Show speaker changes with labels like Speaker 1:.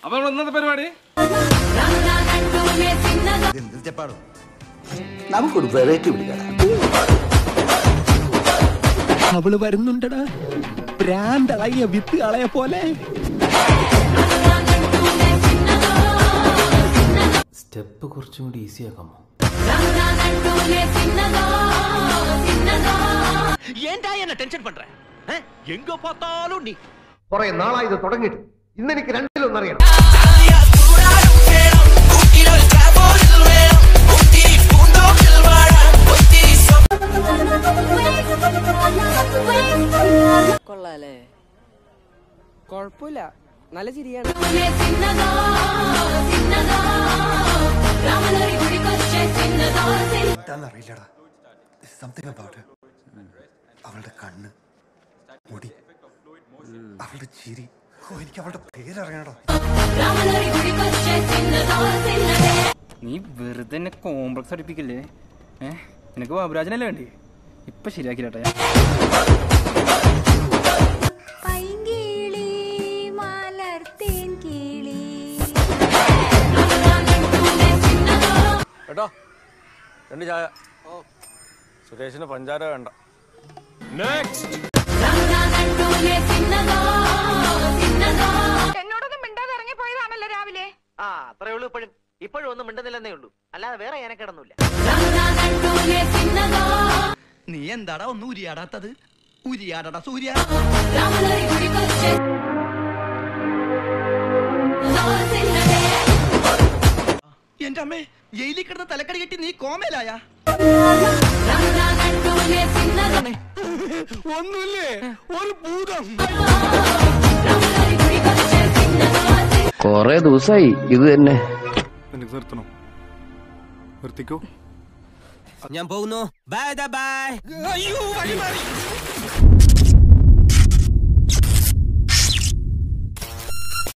Speaker 1: അപ്പൊ നമ്മൾ ഇന്നത്തെ പരിപാടി
Speaker 2: എന്ത് സ്റ്റെപ്പാണോ
Speaker 3: നമുക്കൊരു വെറൈറ്റി പിടിക്കണം
Speaker 4: അവള് വരുന്നുണ്ടടാ ഭ്രാന്തളയ വിത്ത് കളയ പോലെ
Speaker 5: സ്റ്റെപ്പ് കുറച്ചും കൂടി ഈസി ആക്കാമോ
Speaker 6: ஏன்டா என்ன டென்ஷன் பண்ற அஹ்? எங்க பார்த்தாலும் நீ
Speaker 2: കുറെ നാളായി ഇത് തുടങ്ങിയിട്ട് ഇന്ന് എനിക്ക് രണ്ടിലൊന്നറിയണം
Speaker 7: കൊള്ളാലേ കൊഴപ്പില്ല നല്ല ചിരിയാണ്
Speaker 3: എന്താണെന്നറിയില്ലടാ സംതിങ് അബൌട്ട് അവളുടെ കണ്ണ് മുടി അവളുടെ ചിരി ഓ എനിക്ക് അവളുടെ പേരറിയണടാ
Speaker 8: നീ വെറുതെ എന്നെ കോംപ്ലക്സ് അടിപ്പിക്കില്ലേ ഏ നിനക്ക് ബാബുരാജനല്ലേ വേണ്ടി ഇപ്പൊ ശരിയാക്കില്ലട്ടെ ഞാൻ
Speaker 9: പൈങ്കിളി മലർത്തേൻ കിളി
Speaker 1: കേട്ടോ രണ്ട് ചായ സുരേഷിന് പഞ്ചാര വേണ്ട
Speaker 9: എന്നോടൊന്നും മിണ്ടാതെ ഇറങ്ങി പോയതാണല്ലോ രാവിലെ
Speaker 6: ആ അത്രേ ഉള്ളൂ ഇപ്പോഴും ഇപ്പോഴും ഒന്നും മിണ്ടുന്നില്ലെന്നേ ഉള്ളൂ അല്ലാതെ വേറെ എനക്കിടന്നില്ല
Speaker 4: നീ എന്താടാ ഒന്ന് ഉരിയാടാത്തത് ഉരിയാടടാ സൂര്യ എന്റെ അമ്മേ ജയിലിൽ കിടന്ന് തലക്കടി കെട്ടി നീ കോമയിലായ ഒന്നുമില്ലേ ഒരു ഭൂതം
Speaker 5: കൊറേ ദിവസമായി ഇത് തന്നെ
Speaker 1: എനിക്ക് നിർത്തണം നിർത്തിക്കോ
Speaker 4: ഞാൻ പോകുന്നു ബൈ ബൈ അയ്യോ വഴി മാറി